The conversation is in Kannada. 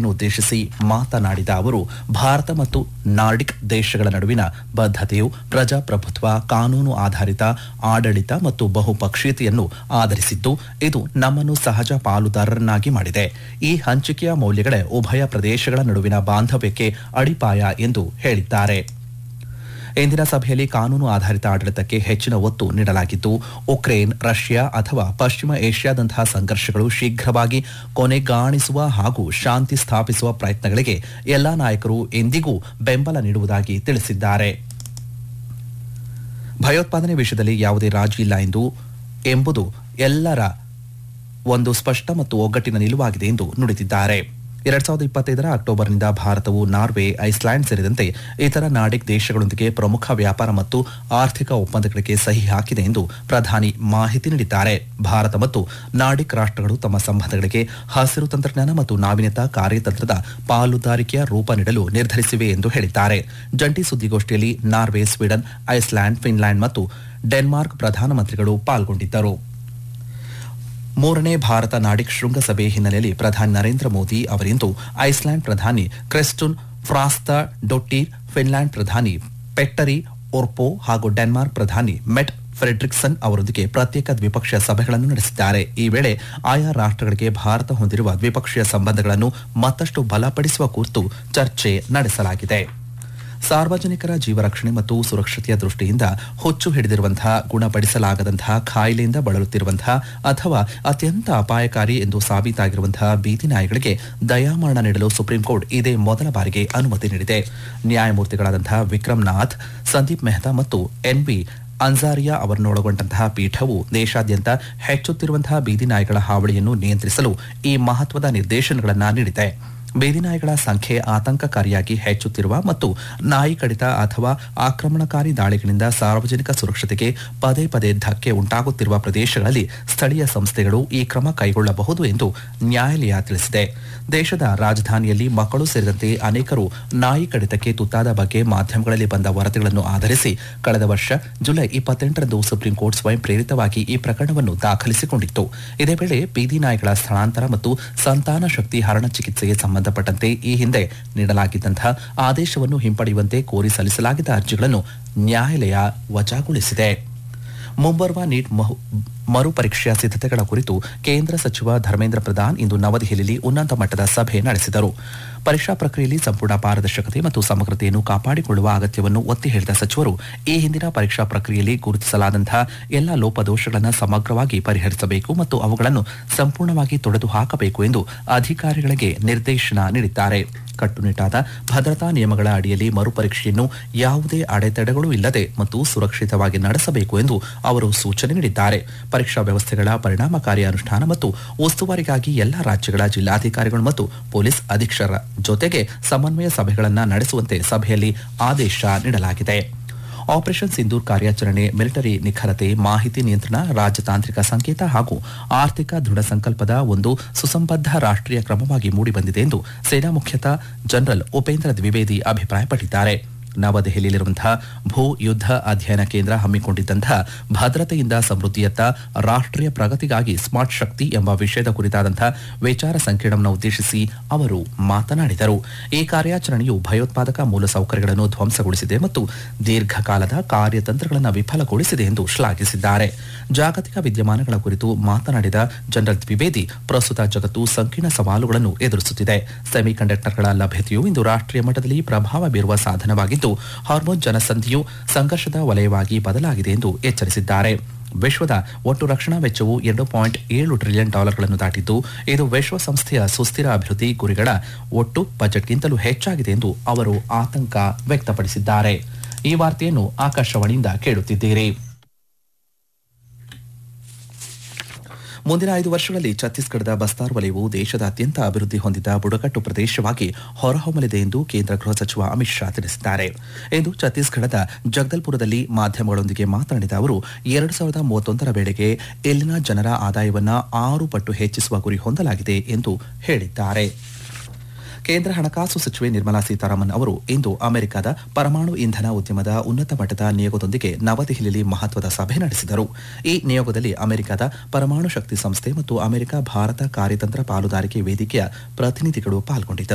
ಸಭೆಯನ್ನು ಉದ್ದೇಶಿಸಿ ಮಾತನಾಡಿದ ಅವರು ಭಾರತ ಮತ್ತು ನಾರ್ಡಿಕ್ ದೇಶಗಳ ನಡುವಿನ ಬದ್ಧತೆಯು ಪ್ರಜಾಪ್ರಭುತ್ವ ಕಾನೂನು ಆಧಾರಿತ ಆಡಳಿತ ಮತ್ತು ಬಹುಪಕ್ಷೀಯತೆಯನ್ನು ಆಧರಿಸಿದ್ದು ಇದು ನಮ್ಮನ್ನು ಸಹಜ ಪಾಲುದಾರರನ್ನಾಗಿ ಮಾಡಿದೆ ಈ ಹಂಚಿಕೆಯ ಮೌಲ್ಯಗಳೇ ಉಭಯ ಪ್ರದೇಶಗಳ ನಡುವಿನ ಬಾಂಧವ್ಯಕ್ಕೆ ಅಡಿಪಾಯ ಎಂದು ಹೇಳಿದ್ದಾರೆ ಇಂದಿನ ಸಭೆಯಲ್ಲಿ ಕಾನೂನು ಆಧಾರಿತ ಆಡಳಿತಕ್ಕೆ ಹೆಚ್ಚಿನ ಒತ್ತು ನೀಡಲಾಗಿದ್ದು ಉಕ್ರೇನ್ ರಷ್ಯಾ ಅಥವಾ ಪಶ್ಚಿಮ ಏಷ್ಯಾದಂತಹ ಸಂಘರ್ಷಗಳು ಶೀಘ್ರವಾಗಿ ಕೊನೆಗಾಣಿಸುವ ಹಾಗೂ ಶಾಂತಿ ಸ್ಥಾಪಿಸುವ ಪ್ರಯತ್ನಗಳಿಗೆ ಎಲ್ಲಾ ನಾಯಕರು ಎಂದಿಗೂ ಬೆಂಬಲ ನೀಡುವುದಾಗಿ ತಿಳಿಸಿದ್ದಾರೆ ಭಯೋತ್ಪಾದನೆ ವಿಷಯದಲ್ಲಿ ಯಾವುದೇ ರಾಜಿ ಇಲ್ಲ ಎಂದು ಎಂಬುದು ಎಲ್ಲರ ಒಂದು ಸ್ಪಷ್ಟ ಮತ್ತು ಒಗ್ಗಟ್ಟಿನ ನಿಲುವಾಗಿದೆ ಎಂದು ನುಡಿದಿದ್ದಾರೆ ಎರಡ್ ಸಾವಿರದ ಇಪ್ಪತ್ತೈದರ ಅಕ್ಟೋಬರ್ನಿಂದ ಭಾರತವು ನಾರ್ವೆ ಐಸ್ಲ್ಯಾಂಡ್ ಸೇರಿದಂತೆ ಇತರ ನಾರ್ಡಿಕ್ ದೇಶಗಳೊಂದಿಗೆ ಪ್ರಮುಖ ವ್ಯಾಪಾರ ಮತ್ತು ಆರ್ಥಿಕ ಒಪ್ಪಂದಗಳಿಗೆ ಸಹಿ ಹಾಕಿದೆ ಎಂದು ಪ್ರಧಾನಿ ಮಾಹಿತಿ ನೀಡಿದ್ದಾರೆ ಭಾರತ ಮತ್ತು ನಾರ್ಡಿಕ್ ರಾಷ್ಟ್ರಗಳು ತಮ್ಮ ಸಂಬಂಧಗಳಿಗೆ ಹಸಿರು ತಂತ್ರಜ್ಞಾನ ಮತ್ತು ನಾವೀನ್ಯತಾ ಕಾರ್ಯತಂತ್ರದ ಪಾಲುದಾರಿಕೆಯ ರೂಪ ನೀಡಲು ನಿರ್ಧರಿಸಿವೆ ಎಂದು ಹೇಳಿದ್ದಾರೆ ಜಂಟಿ ಸುದ್ದಿಗೋಷ್ಠಿಯಲ್ಲಿ ನಾರ್ವೆ ಸ್ವೀಡನ್ ಐಸ್ಲ್ಯಾಂಡ್ ಫಿನ್ಲ್ಯಾಂಡ್ ಮತ್ತು ಡೆನ್ಮಾರ್ಕ್ ಪ್ರಧಾನಮಂತ್ರಿಗಳು ಪಾಲ್ಗೊಂಡಿದ್ದರು ಮೂರನೇ ಭಾರತ ನಾಡಿಕ್ ಶೃಂಗಸಭೆ ಹಿನ್ನೆಲೆಯಲ್ಲಿ ಪ್ರಧಾನಿ ನರೇಂದ್ರ ಮೋದಿ ಅವರಿಂದು ಐಸ್ಲ್ಯಾಂಡ್ ಪ್ರಧಾನಿ ಕ್ರೆಸ್ಟುನ್ ಫ್ರಾಸ್ತಾ ಡೊಟ್ಟೀರ್ ಫಿನ್ಲ್ಯಾಂಡ್ ಪ್ರಧಾನಿ ಪೆಟ್ಟರಿ ಒರ್ಪೋ ಹಾಗೂ ಡೆನ್ಮಾರ್ಕ್ ಪ್ರಧಾನಿ ಮೆಟ್ ಫ್ರೆಡ್ರಿಕ್ಸನ್ ಅವರೊಂದಿಗೆ ಪ್ರತ್ಯೇಕ ದ್ವಿಪಕ್ಷೀಯ ಸಭೆಗಳನ್ನು ನಡೆಸಿದ್ದಾರೆ ಈ ವೇಳೆ ಆಯಾ ರಾಷ್ಟ್ರಗಳಿಗೆ ಭಾರತ ಹೊಂದಿರುವ ದ್ವಿಪಕ್ಷೀಯ ಸಂಬಂಧಗಳನ್ನು ಮತ್ತಷ್ಟು ಬಲಪಡಿಸುವ ಕುರಿತು ಚರ್ಚೆ ನಡೆಸಲಾಗಿದೆ ಸಾರ್ವಜನಿಕರ ಜೀವರಕ್ಷಣೆ ಮತ್ತು ಸುರಕ್ಷತೆಯ ದೃಷ್ಟಿಯಿಂದ ಹುಚ್ಚು ಹಿಡಿದಿರುವಂತಹ ಗುಣಪಡಿಸಲಾಗದಂತಹ ಕಾಯಿಲೆಯಿಂದ ಬಳಲುತ್ತಿರುವಂತಹ ಅಥವಾ ಅತ್ಯಂತ ಅಪಾಯಕಾರಿ ಎಂದು ಸಾಬೀತಾಗಿರುವಂತಹ ಬೀದಿ ನಾಯಿಗಳಿಗೆ ದಯಾಮರಣ ನೀಡಲು ಸುಪ್ರೀಂ ಕೋರ್ಟ್ ಇದೇ ಮೊದಲ ಬಾರಿಗೆ ಅನುಮತಿ ನೀಡಿದೆ ನ್ಯಾಯಮೂರ್ತಿಗಳಾದಂತಹ ವಿಕ್ರಮ್ ನಾಥ್ ಸಂದೀಪ್ ಮೆಹ್ತಾ ಮತ್ತು ಎನ್ಬಿ ಅನ್ಸಾರಿಯಾ ಅವರನ್ನೊಳಗೊಂಡಂತಹ ಪೀಠವು ದೇಶಾದ್ಯಂತ ಹೆಚ್ಚುತ್ತಿರುವಂತಹ ಬೀದಿ ನಾಯಿಗಳ ಹಾವಳಿಯನ್ನು ನಿಯಂತ್ರಿಸಲು ಈ ಮಹತ್ವದ ನಿರ್ದೇಶನಗಳನ್ನು ನೀಡಿದೆ ಬೀದಿ ನಾಯಿಗಳ ಸಂಖ್ಯೆ ಆತಂಕಕಾರಿಯಾಗಿ ಹೆಚ್ಚುತ್ತಿರುವ ಮತ್ತು ನಾಯಿ ಕಡಿತ ಅಥವಾ ಆಕ್ರಮಣಕಾರಿ ದಾಳಿಗಳಿಂದ ಸಾರ್ವಜನಿಕ ಸುರಕ್ಷತೆಗೆ ಪದೇ ಪದೇ ಧಕ್ಕೆ ಉಂಟಾಗುತ್ತಿರುವ ಪ್ರದೇಶಗಳಲ್ಲಿ ಸ್ಥಳೀಯ ಸಂಸ್ಥೆಗಳು ಈ ಕ್ರಮ ಕೈಗೊಳ್ಳಬಹುದು ಎಂದು ನ್ಯಾಯಾಲಯ ತಿಳಿಸಿದೆ ದೇಶದ ರಾಜಧಾನಿಯಲ್ಲಿ ಮಕ್ಕಳು ಸೇರಿದಂತೆ ಅನೇಕರು ನಾಯಿ ಕಡಿತಕ್ಕೆ ತುತ್ತಾದ ಬಗ್ಗೆ ಮಾಧ್ಯಮಗಳಲ್ಲಿ ಬಂದ ವರದಿಗಳನ್ನು ಆಧರಿಸಿ ಕಳೆದ ವರ್ಷ ಜುಲೈ ಇಪ್ಪತ್ತೆಂಟರಂದು ಸುಪ್ರೀಂ ಕೋರ್ಟ್ ಸ್ವಯಂ ಪ್ರೇರಿತವಾಗಿ ಈ ಪ್ರಕರಣವನ್ನು ದಾಖಲಿಸಿಕೊಂಡಿತ್ತು ಇದೇ ವೇಳೆ ಬೀದಿ ನಾಯಿಗಳ ಸ್ಥಳಾಂತರ ಮತ್ತು ಸಂತಾನ ಶಕ್ತಿ ಹರಣ ಚಿಕಿತ್ಸೆಗೆ ಸಂಬಂಧಪಟ್ಟಂತೆ ಈ ಹಿಂದೆ ನೀಡಲಾಗಿದ್ದಂತಹ ಆದೇಶವನ್ನು ಹಿಂಪಡೆಯುವಂತೆ ಕೋರಿ ಸಲ್ಲಿಸಲಾಗಿದ್ದ ಅರ್ಜಿಗಳನ್ನು ನ್ಯಾಯಾಲಯ ವಜಾಗೊಳಿಸಿದೆ ಮುಂಬರುವ ನೀಟ್ ಮಹು- ಮರುಪರೀಕ್ಷೆಯ ಸಿದ್ಧತೆಗಳ ಕುರಿತು ಕೇಂದ್ರ ಸಚಿವ ಧರ್ಮೇಂದ್ರ ಪ್ರಧಾನ್ ಇಂದು ನವದೆಹಲಿಯಲ್ಲಿ ಉನ್ನತ ಮಟ್ಟದ ಸಭೆ ನಡೆಸಿದರು ಪರೀಕ್ಷಾ ಪ್ರಕ್ರಿಯೆಯಲ್ಲಿ ಸಂಪೂರ್ಣ ಪಾರದರ್ಶಕತೆ ಮತ್ತು ಸಮಗ್ರತೆಯನ್ನು ಕಾಪಾಡಿಕೊಳ್ಳುವ ಅಗತ್ಯವನ್ನು ಒತ್ತಿ ಹೇಳಿದ ಸಚಿವರು ಈ ಹಿಂದಿನ ಪರೀಕ್ಷಾ ಪ್ರಕ್ರಿಯೆಯಲ್ಲಿ ಗುರುತಿಸಲಾದಂತಹ ಎಲ್ಲ ಲೋಪದೋಷಗಳನ್ನು ಸಮಗ್ರವಾಗಿ ಪರಿಹರಿಸಬೇಕು ಮತ್ತು ಅವುಗಳನ್ನು ಸಂಪೂರ್ಣವಾಗಿ ತೊಡೆದು ಹಾಕಬೇಕು ಎಂದು ಅಧಿಕಾರಿಗಳಿಗೆ ನಿರ್ದೇಶನ ನೀಡಿದ್ದಾರೆ ಕಟ್ಟುನಿಟ್ಟಾದ ಭದ್ರತಾ ನಿಯಮಗಳ ಅಡಿಯಲ್ಲಿ ಮರುಪರೀಕ್ಷೆಯನ್ನು ಯಾವುದೇ ಅಡೆತಡೆಗಳು ಇಲ್ಲದೆ ಮತ್ತು ಸುರಕ್ಷಿತವಾಗಿ ನಡೆಸಬೇಕು ಎಂದು ಅವರು ಸೂಚನೆ ನೀಡಿದ್ದಾರೆ ಪರೀಕ್ಷಾ ವ್ಯವಸ್ಥೆಗಳ ಪರಿಣಾಮಕಾರಿ ಅನುಷ್ಠಾನ ಮತ್ತು ಉಸ್ತುವಾರಿಗಾಗಿ ಎಲ್ಲ ರಾಜ್ಯಗಳ ಜಿಲ್ಲಾಧಿಕಾರಿಗಳು ಮತ್ತು ಪೊಲೀಸ್ ಅಧೀಕ್ಷರ ಜೊತೆಗೆ ಸಮನ್ವಯ ಸಭೆಗಳನ್ನು ನಡೆಸುವಂತೆ ಸಭೆಯಲ್ಲಿ ಆದೇಶ ನೀಡಲಾಗಿದೆ ಆಪರೇಷನ್ ಸಿಂಧೂರ್ ಕಾರ್ಯಾಚರಣೆ ಮಿಲಿಟರಿ ನಿಖರತೆ ಮಾಹಿತಿ ನಿಯಂತ್ರಣ ರಾಜತಾಂತ್ರಿಕ ಸಂಕೇತ ಹಾಗೂ ಆರ್ಥಿಕ ದೃಢ ಸಂಕಲ್ಪದ ಒಂದು ಸುಸಂಬದ್ಧ ರಾಷ್ಟ್ರೀಯ ಕ್ರಮವಾಗಿ ಮೂಡಿಬಂದಿದೆ ಎಂದು ಸೇನಾ ಮುಖ್ಯಸ್ಥ ಜನರಲ್ ಉಪೇಂದ್ರ ದ್ವಿವೇದಿ ಅಭಿಪ್ರಾಯಪಟ್ಟಿದ್ದಾರೆ ನವದೆಹಲಿಯಲ್ಲಿರುವಂತಹ ಭೂ ಯುದ್ಧ ಅಧ್ಯಯನ ಕೇಂದ್ರ ಹಮ್ಮಿಕೊಂಡಿದ್ದಂತಹ ಭದ್ರತೆಯಿಂದ ಸಮೃದ್ಧಿಯತ್ತ ರಾಷ್ಟ್ರೀಯ ಪ್ರಗತಿಗಾಗಿ ಸ್ಮಾರ್ಟ್ ಶಕ್ತಿ ಎಂಬ ವಿಷಯದ ಕುರಿತಾದಂತಹ ವಿಚಾರ ಸಂಕಿರಣವನ್ನು ಉದ್ದೇಶಿಸಿ ಅವರು ಮಾತನಾಡಿದರು ಈ ಕಾರ್ಯಾಚರಣೆಯು ಭಯೋತ್ಪಾದಕ ಮೂಲಸೌಕರ್ಯಗಳನ್ನು ಧ್ವಂಸಗೊಳಿಸಿದೆ ಮತ್ತು ದೀರ್ಘಕಾಲದ ಕಾರ್ಯತಂತ್ರಗಳನ್ನು ವಿಫಲಗೊಳಿಸಿದೆ ಎಂದು ಶ್ಲಾಘಿಸಿದ್ದಾರೆ ಜಾಗತಿಕ ವಿದ್ಯಮಾನಗಳ ಕುರಿತು ಮಾತನಾಡಿದ ಜನರಲ್ ದ್ವಿವೇದಿ ಪ್ರಸ್ತುತ ಜಗತ್ತು ಸಂಕೀರ್ಣ ಸವಾಲುಗಳನ್ನು ಎದುರಿಸುತ್ತಿದೆ ಸೆಮಿಕಂಡಕ್ಟರ್ಗಳ ಲಭ್ಯತೆಯು ಇಂದು ರಾಷ್ಟ್ರೀಯ ಮಟ್ಟದಲ್ಲಿ ಪ್ರಭಾವ ಬೀರುವ ಸಾಧನವಾಗಿದ್ದು ಹಾರ್ಮೋನ್ ಜನಸಂಧಿಯು ಸಂಘರ್ಷದ ವಲಯವಾಗಿ ಬದಲಾಗಿದೆ ಎಂದು ಎಚ್ಚರಿಸಿದ್ದಾರೆ ವಿಶ್ವದ ಒಟ್ಟು ರಕ್ಷಣಾ ವೆಚ್ಚವು ಎರಡು ಪಾಯಿಂಟ್ ಏಳು ಟ್ರಿಲಿಯನ್ ಡಾಲರ್ಗಳನ್ನು ದಾಟಿದ್ದು ಇದು ವಿಶ್ವಸಂಸ್ಥೆಯ ಸುಸ್ಥಿರ ಅಭಿವೃದ್ಧಿ ಗುರಿಗಳ ಒಟ್ಟು ಬಜೆಟ್ಗಿಂತಲೂ ಹೆಚ್ಚಾಗಿದೆ ಎಂದು ಅವರು ಆತಂಕ ವ್ಯಕ್ತಪಡಿಸಿದ್ದಾರೆ ಈ ವಾರ್ತೆಯನ್ನು ಆಕಾಶವಾಣಿಯಿಂದ ಕೇಳುತ್ತಿದ್ದೀರಿ ಮುಂದಿನ ಐದು ವರ್ಷಗಳಲ್ಲಿ ಛತ್ತೀಸ್ಗಢದ ಬಸ್ತಾರ್ ವಲಯವು ದೇಶದ ಅತ್ಯಂತ ಅಭಿವೃದ್ಧಿ ಹೊಂದಿದ ಬುಡಕಟ್ಟು ಪ್ರದೇಶವಾಗಿ ಹೊರಹೊಮ್ಮಲಿದೆ ಎಂದು ಕೇಂದ್ರ ಗೃಹ ಸಚಿವ ಅಮಿತ್ ಶಾ ತಿಳಿಸಿದ್ದಾರೆ ಇಂದು ಛತ್ತೀಸ್ಗಢದ ಜಗದಲ್ಪುರದಲ್ಲಿ ಮಾಧ್ಯಮಗಳೊಂದಿಗೆ ಮಾತನಾಡಿದ ಅವರು ಎರಡು ಸಾವಿರದ ಮೂವತ್ತೊಂದರ ವೇಳೆಗೆ ಇಲ್ಲಿನ ಜನರ ಆದಾಯವನ್ನ ಆರು ಪಟ್ಟು ಹೆಚ್ಚಿಸುವ ಗುರಿ ಹೊಂದಲಾಗಿದೆ ಎಂದು ಹೇಳಿದ್ದಾರೆ ಕೇಂದ್ರ ಹಣಕಾಸು ಸಚಿವೆ ನಿರ್ಮಲಾ ಸೀತಾರಾಮನ್ ಅವರು ಇಂದು ಅಮೆರಿಕದ ಪರಮಾಣು ಇಂಧನ ಉದ್ಯಮದ ಉನ್ನತ ಮಟ್ಟದ ನಿಯೋಗದೊಂದಿಗೆ ನವದೆಹಲಿಯಲ್ಲಿ ಮಹತ್ವದ ಸಭೆ ನಡೆಸಿದರು ಈ ನಿಯೋಗದಲ್ಲಿ ಅಮೆರಿಕದ ಪರಮಾಣು ಶಕ್ತಿ ಸಂಸ್ಥೆ ಮತ್ತು ಅಮೆರಿಕ ಭಾರತ ಕಾರ್ಯತಂತ್ರ ಪಾಲುದಾರಿಕೆ ವೇದಿಕೆಯ ಪ್ರತಿನಿಧಿಗಳು ಪಾಲ್ಗೊಂಡಿದ್ದರು